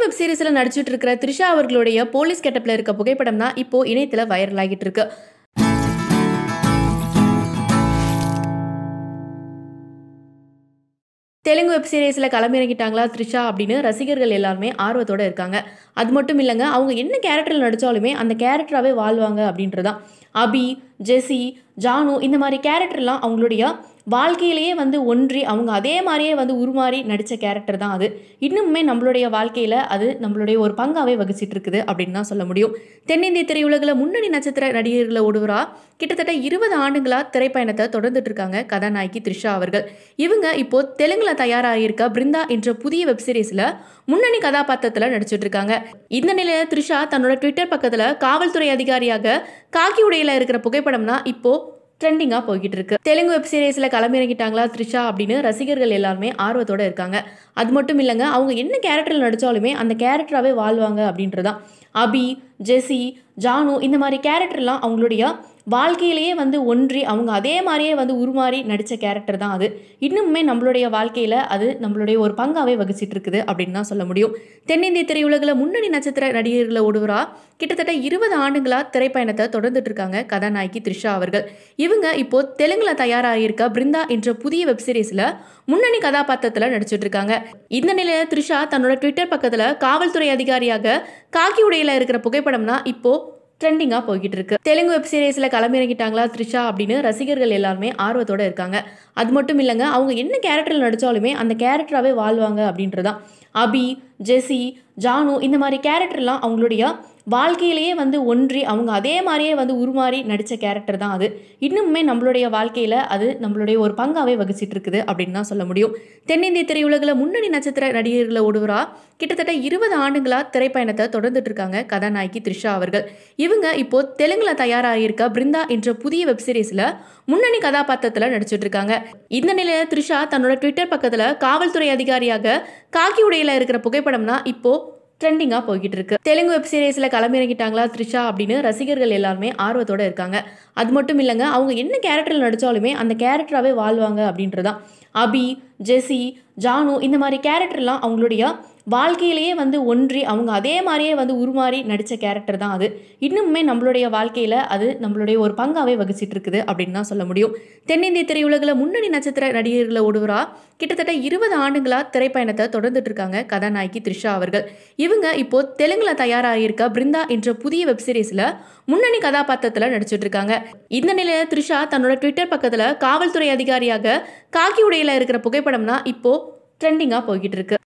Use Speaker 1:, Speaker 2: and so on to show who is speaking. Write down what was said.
Speaker 1: web சீரிஸ்ல நடிச்சிட்டு இருக்கிற த்ரிஷா அவர்களுடைய போலீஸ் கெட்டப்ல இருக்க புகைப்படம் தான் இப்போ இணையத்துல வைரல் ஆகிட்டு இருக்கு தெலுங்கு வெப் சீரிஸில் களமிறங்கிட்டாங்களா த்ரிஷா அப்படின்னு ரசிகர்கள் எல்லாருமே ஆர்வத்தோடு இருக்காங்க அது மட்டும் இல்லைங்க அவங்க என்ன கேரக்டரில் நடித்தாலுமே அந்த கேரக்டராகவே வாழ்வாங்க அப்படின்றதான் அபி ஜெசி ஜானு இந்த மாதிரி கேரக்டர்லாம் அவங்களுடைய வாழ்க்கையிலேயே வந்து ஒன்றி அவங்க அதே மாதிரியே வந்து உருமாறி நடித்த கேரக்டர் தான் அது இன்னுமே நம்மளுடைய வாழ்க்கையில் அது நம்மளுடைய ஒரு பங்காவே வகிச்சிட்டு இருக்குது அப்படின்னு தான் சொல்ல முடியும் தென்னிந்திய திரையுலகில் முன்னணி நட்சத்திர நடிகர்களை ஒருவரா கிட்டத்தட்ட இருபது ஆண்டுகளாக திரைப்பயணத்தை தொடர்ந்துட்டு இருக்காங்க கதாநாயகி த்ரிஷா அவர்கள் இவங்க இப்போ தெலுங்குல தயாராகியிருக்க பிருந்தா என்ற புதிய வெப் சீரிஸில் முன்னணி கதாபாத்திரத்தில் நடிச்சிட்டு இருக்காங்க இந்த நிலையில த்ரிஷா தன்னோட ட்விட்டர் பக்கத்தில் காவல்துறை அதிகாரியாக காக்கி உடையில இருக்கிற புகைப்படம் தான் இப்போ ட்ரெண்டிங்காக போய்கிட்டு இருக்கு தெலுங்கு வெப் சீரிஸில் களமிறங்கிட்டாங்களா த்ரிஷா அப்படின்னு ரசிகர்கள் எல்லாருமே ஆர்வத்தோடு இருக்காங்க அது மட்டும் இல்லைங்க அவங்க என்ன கேரக்டரில் நடித்தாலுமே அந்த கேரக்டராகவே வாழ்வாங்க அப்படின்றதான் அபி ஜெசி ஜானு இந்த மாதிரி கேரக்டர்லாம் அவங்களுடைய வாழ்க்கையிலேயே வந்து ஒன்றி அவங்க அதே மாதிரியே வந்து உருமாறி நடித்த கேரக்டர் தான் அது இன்னுமே நம்மளுடைய வாழ்க்கையில் அது நம்மளுடைய ஒரு பங்காவே வகிச்சிட்டு இருக்குது அப்படின்னு தான் சொல்ல முடியும் தென்னிந்திய திரையுலகில் முன்னணி நட்சத்திர நடிகர்களை ஒருவரா கிட்டத்தட்ட இருபது ஆண்டுகளாக திரைப்பயணத்தை தொடர்ந்துட்டு இருக்காங்க கதாநாயகி த்ரிஷா அவர்கள் இவங்க இப்போ தெலுங்குல தயாராகியிருக்க பிருந்தா என்ற புதிய வெப் சீரிஸில் முன்னணி கதாபாத்திரத்தில் நடிச்சிட்டு இருக்காங்க இந்த நிலையில த்ரிஷா தன்னோட ட்விட்டர் பக்கத்தில் காவல்துறை அதிகாரியாக காக்கி உடையில இருக்கிற புகைப்படம் தான் இப்போ ட்ரெண்டிங்காக போய்கிட்டு இருக்கு தெலுங்கு வெப் சீரிஸில் களமிறங்கிட்டாங்களா த்ரிஷா அப்படின்னு ரசிகர்கள் எல்லாருமே ஆர்வத்தோடு இருக்காங்க அது மட்டும் இல்லைங்க அவங்க என்ன கேரக்டரில் நடித்தாலுமே அந்த கேரக்டராகவே வாழ்வாங்க அப்படின்றதான் அபி ஜெசி ஜானு இந்த மாதிரி கேரக்டர்லாம் அவங்களுடைய வாழ்க்கையிலேயே வந்து ஒன்றி அவங்க அதே மாதிரியே வந்து உருமாறி நடித்த கேரக்டர் தான் அது இன்னுமே நம்மளுடைய வாழ்க்கையில் அது நம்மளுடைய ஒரு பங்காவே வகிச்சிட்டு இருக்குது அப்படின்னு தான் சொல்ல முடியும் தென்னிந்திய திரையுலகில் முன்னணி நட்சத்திர நடிகர்களை ஒருவரா கிட்டத்தட்ட இருபது ஆண்டுகளாக திரைப்பயணத்தை தொடர்ந்துட்டு இருக்காங்க கதாநாயகி த்ரிஷா அவர்கள் இவங்க இப்போ தெலுங்குல தயாராகியிருக்க பிருந்தா என்ற புதிய வெப் சீரிஸில் முன்னணி கதாபாத்திரத்தில் நடிச்சிட்டு இருக்காங்க இந்த நிலையில த்ரிஷா தன்னோட ட்விட்டர் பக்கத்தில் காவல்துறை அதிகாரியாக காக்கி உடையில இருக்கிற புகைப்படம் தான் இப்போ ட்ரெண்டிங்காக போய்கிட்டு இருக்கு தெலுங்கு வெப் சீரிஸில் களமிறங்கிட்டாங்களா த்ரிஷா அப்படின்னு ரசிகர்கள் எல்லாருமே ஆர்வத்தோடு இருக்காங்க அது மட்டும் இல்லைங்க அவங்க என்ன கேரக்டரில் நடித்தாலுமே அந்த கேரக்டராகவே வாழ்வாங்க அப்படின்றதான் அபி ஜெசி ஜானு இந்த மாதிரி கேரக்டர்லாம் அவங்களுடைய வாழ்க்கையிலேயே வந்து ஒன்றி அவங்க அதே மாதிரியே வந்து உருமாறி நடித்த கேரக்டர் தான் அது இன்னுமே நம்மளுடைய வாழ்க்கையில் அது நம்மளுடைய ஒரு பங்காவே வகிச்சிட்டு இருக்குது அப்படின்னு தான் சொல்ல முடியும் தென்னிந்திய திரையுலகில் முன்னணி நட்சத்திர நடிகர்களை ஒருவரா கிட்டத்தட்ட இருபது ஆண்டுகளாக திரைப்பயணத்தை தொடர்ந்துட்டு இருக்காங்க கதாநாயகி த்ரிஷா அவர்கள் இவங்க இப்போ தெலுங்குல தயாராகியிருக்க பிருந்தா என்ற புதிய வெப் சீரிஸில் முன்னணி கதாபாத்திரத்தில் நடிச்சிட்டு இருக்காங்க இந்த நிலையில த்ரிஷா தன்னோட ட்விட்டர் பக்கத்தில் காவல்துறை அதிகாரியாக காக்கி உடையில இருக்கிற புகைப்படம் தான் இப்போ ட்ரெண்டிங்காக போய்கிட்டு இருக்கு